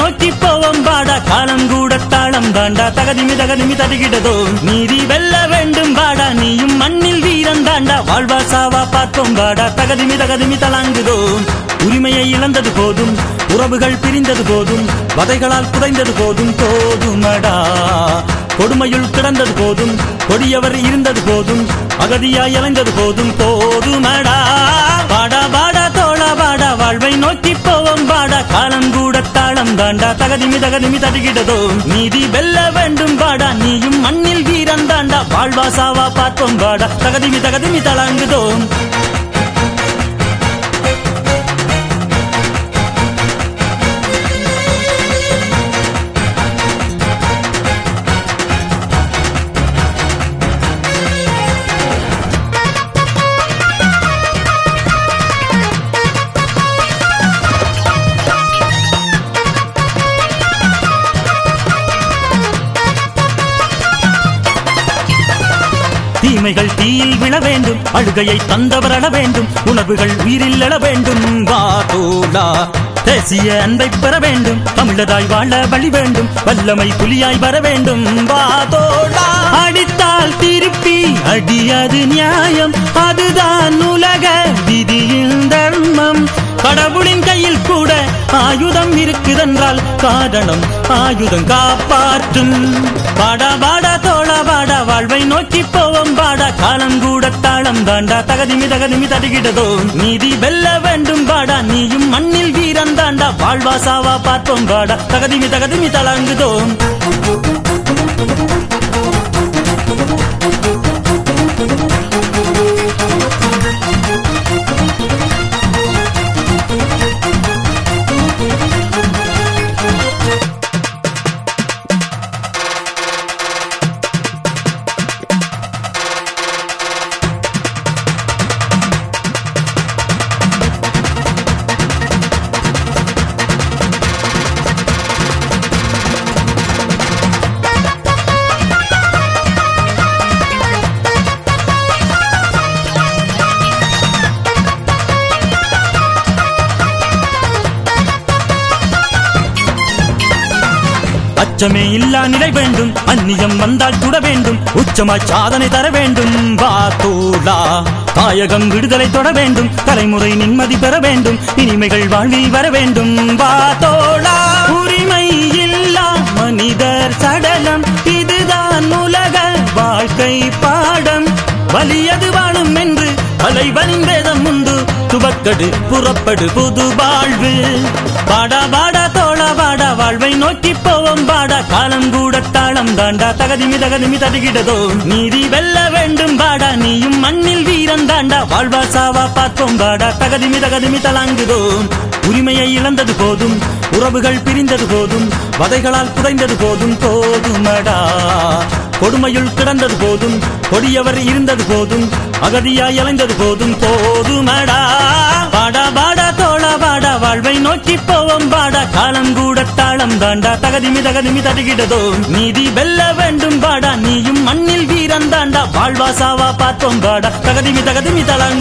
நோக்கி போவோம் பாடா காலம் கூட தாளம் தாண்டா தகதிமி தகதிமி தடுகிடதோ நீதி வெல்ல வேண்டும் பாடா நீயும் மண்ணில் வீரன் தாண்டா வாழ்வா சாவா பார்ப்போம் பாடா தகதிமி தகதிமி தலாங்குதோ உரிமையை இழந்தது போதும் உறவுகள் பிரிந்தது போதும் வதைகளால் புதைந்தது போதும் போதுமடா கொடுமையுள் கிடந்தது போதும் கொடியவர் இருந்தது போதும் அகதியாய் இழந்தது போதும் போதுமடா பாடா பாடா தோழா பாடா வாழ்வை நோக்கி போவோம் பாடா காலம் கூட தாளம் தாண்டா தகதிமி தகதிமி தடுகிடதோ நீதி வெல்ல வேண்டும் பாடா நீயும் மண்ணில் வீரன் தாண்டா வாழ்வா சாவா பார்ப்போம் பாடா தகதிமி தகதிமி தலாங்குதோ தீமைகள் தீயில் விழ வேண்டும் அழுகையை தந்தவர் அழ வேண்டும் உணர்வுகள் உயிரில் எழ வேண்டும் வா தோழா தேசிய அன்பை பெற வேண்டும் தமிழராய் வாழ வழி வேண்டும் வல்லமை புலியாய் வர வேண்டும் வா தோழா அடித்தால் திருப்பி அடியது நியாயம் அதுதான் உலக விதியின் தர்மம் கடவுளின் கையில் கூட ஆயுதம் இருக்குதென்றால் காரணம் ஆயுதம் காப்பாற்றும் பாடா பாடா தோழா பாடா வாழ்வை நோக்கி போவோம் பாடா காலம் கூட தாளம் தாண்டா தகதிமி தகதிமி தடுகிடதோ நீதி வெல்ல வேண்டும் பாடா நீயும் மண்ணில் வீரன் தாண்டா வாழ்வா சாவா பார்ப்போம் பாடா தகதிமி தகதிமி தலாங்குதோ அச்சமே இல்லா நிலை வேண்டும் அந்நியம் வந்தால் சுட வேண்டும் உச்சமாய் சாதனை தர வேண்டும் வா தோழா தாயகம் விடுதலை தொட வேண்டும் தலைமுறை நிம்மதி பெற வேண்டும் இனிமைகள் வாழ்வில் வர வேண்டும் வா தோழா உரிமை இல்லா மனிதர் சடலம் இதுதான் உலக வாழ்க்கை பாடம் வலியது வாழும் என்று தலைவனின் வேதம் உண்டு துவக்கடு புறப்படு புது வாழ்வு பாடா பாடா தோழா பாடா வாழ்வை நோக்கி போவோம் பாடா காலம் கூட தாளம் தாண்டா தகதிமி தகதிமி தடுகிடதோ நீதி வெல்ல வேண்டும் பாடா நீயும் மண்ணில் வீரன் தாண்டா வாழ்வா சாவா பார்ப்போம் பாடா தகதிமி தகதிமி தலாங்குதோ உரிமையை இழந்தது போதும் உறவுகள் பிரிந்தது போதும் வதைகளால் புதைந்தது போதும் போதுமடா கொடுமையுள் கிடந்தது போதும் கொடியவர் இருந்தது போதும் அகதியாய் இழந்தது போதும் போதுமடா பாடா பாடா தோழா பாடா வாழ்வை நோக்கி போவோம் பாடா காலம் கூட தாளம் தாண்டா தகதிமி தகதிமி தடுகிடதோ நீதி வெல்ல வேண்டும் பாடா நீயும் மண்ணில் வீரன் தாண்டா வாழ்வா சாவா பார்ப்போம் பாடா தகதிமி தகதிமி தலாங்க